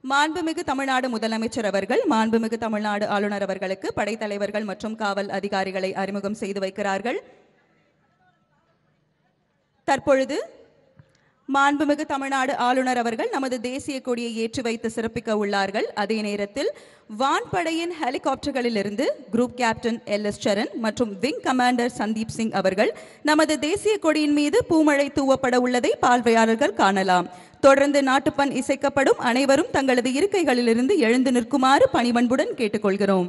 மாண்புமிகு தமிழ்நாடு முதலமைச்சர் அவர்கள் மாண்புமிகு தமிழ்நாடு ஆளுநர் அவர்களுக்கு படைத்தலைவர்கள் மற்றும் காவல் அதிகாரிகளை அறிமுகம் செய்து வைக்கிறார்கள் தற்பொழுது மாண்புமிகு தமிழ்நாடு ஆளுநர் அவர்கள் நமது தேசிய கொடியை ஏற்றி வைத்து சிறப்பிக்க உள்ளார்கள் அதே நேரத்தில் வான்படையின் ஹெலிகாப்டர்களிலிருந்து group captain L S Saran மற்றும் விங் கமாண்டர் சந்தீப் சிங் அவர்கள் நமது தேசிய கொடியின் மீது பூமழை தூவப்பட உள்ளதை பார்வையாளர்கள் காணலாம் தொடர்ந்து நாட்டுப்பண் இசைக்கப்படும் அனைவரும் தங்களது இருக்கைகளிலிருந்து எழுந்து நிற்குமாறு பணிவன்புடன் கேட்டுக்கொள்கிறோம்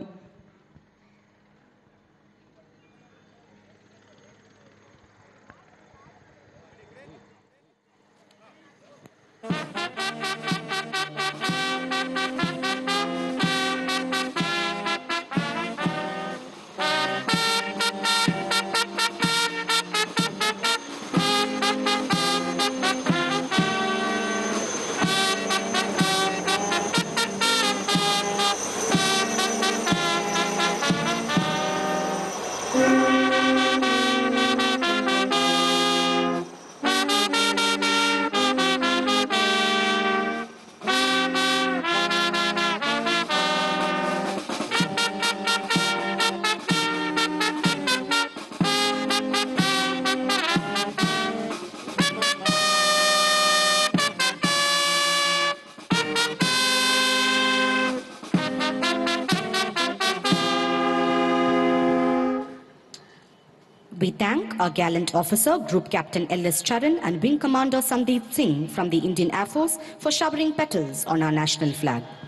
We thank our gallant officer, Group Captain L.S. Charan and Wing Commander Sandeep Singh from the Indian Air Force for showering petals on our national flag.